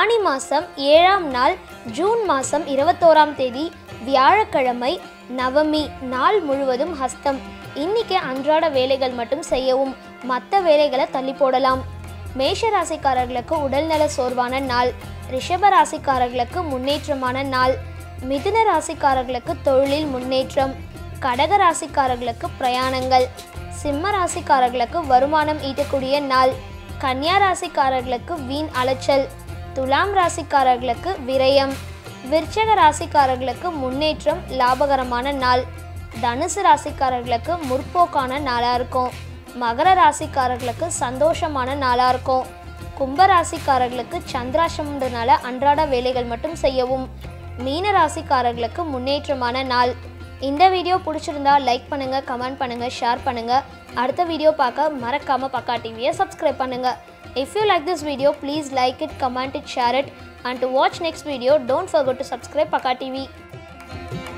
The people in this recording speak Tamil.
ஆனி மாதம் ஏழாம் நாள் ஜூன் மாதம் இருபத்தோராம் தேதி வியாழக்கிழமை நவமி நாள் முழுவதும் ஹஸ்தம் இன்னைக்கு அன்றாட வேலைகள் மட்டும் செய்யவும் மற்ற வேலைகளை தள்ளி போடலாம் மேஷ ராசிக்காரர்களுக்கு உடல்நல சோர்வான நாள் ரிஷப ராசிக்காரர்களுக்கு முன்னேற்றமான நாள் மிதுன ராசிக்காரர்களுக்கு தொழிலில் முன்னேற்றம் கடக ராசிக்காரர்களுக்கு பிரயாணங்கள் சிம்ம ராசிக்காரர்களுக்கு வருமானம் ஈட்டக்கூடிய நாள் கன்னியா ராசிக்காரர்களுக்கு வீண் அலைச்சல் துலாம் ராசிக்காரர்களுக்கு விரயம் விருச்சக ராசிக்காரர்களுக்கு முன்னேற்றம் லாபகரமான நாள் தனுசு ராசிக்காரர்களுக்கு முற்போக்கான நாளாக இருக்கும் மகர ராசிக்காரர்களுக்கு சந்தோஷமான நாளாக இருக்கும் கும்ப ராசிக்காரர்களுக்கு சந்திராசிரமன்றனால அன்றாட வேலைகள் மட்டும் செய்யவும் மீன ராசிக்காரர்களுக்கு முன்னேற்றமான நாள் இந்த வீடியோ பிடிச்சிருந்தா லைக் பண்ணுங்க கமெண்ட் பண்ணுங்க ஷேர் பண்ணுங்க அடுத்த வீடியோ பார்க்க மறக்காம பக்கா டிவியை சப்ஸ்கிரைப் பண்ணுங்க if you like this video please like it comment it share it and do watch next video don't forget to subscribe Pakka TV